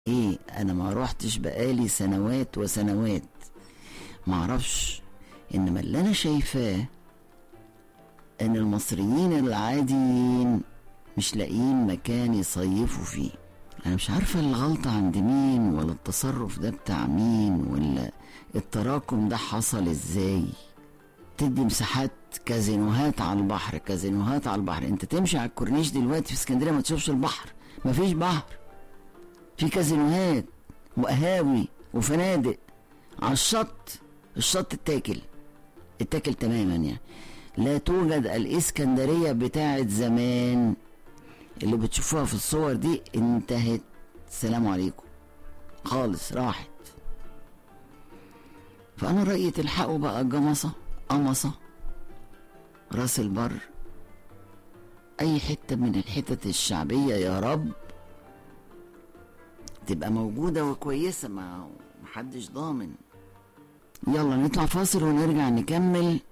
ايه انا ما روحتش بقالي سنوات وسنوات ما اعرفش انما اللي انا شايفاه ان المصريين العاديين مش لاقيين مكان يصيفوا فيه انا مش عارفه الغلطه عند مين ولا التصرف ده بتاع مين ولا التراكم ده حصل ازاي تدي مساحات كازينوهات على البحر كازينوهات على البحر انت تمشي على الكورنيش دلوقتي في اسكندريه ما تشوفش البحر مفيش بحر في كازينوهات وقهاوي وفنادق على الشط الشط اتاكل اتاكل تماما يعني لا توجد الاسكندريه بتاعت زمان اللي بتشوفوها في الصور دي انتهت السلام عليكم خالص راحت فانا رايي تلحقوا بقى جمصه قمصه راس البر اي حته من الحتت الشعبيه يا رب تبقى موجوده وكويسه ما محدش ضامن يلا نطلع فاصل ونرجع نكمل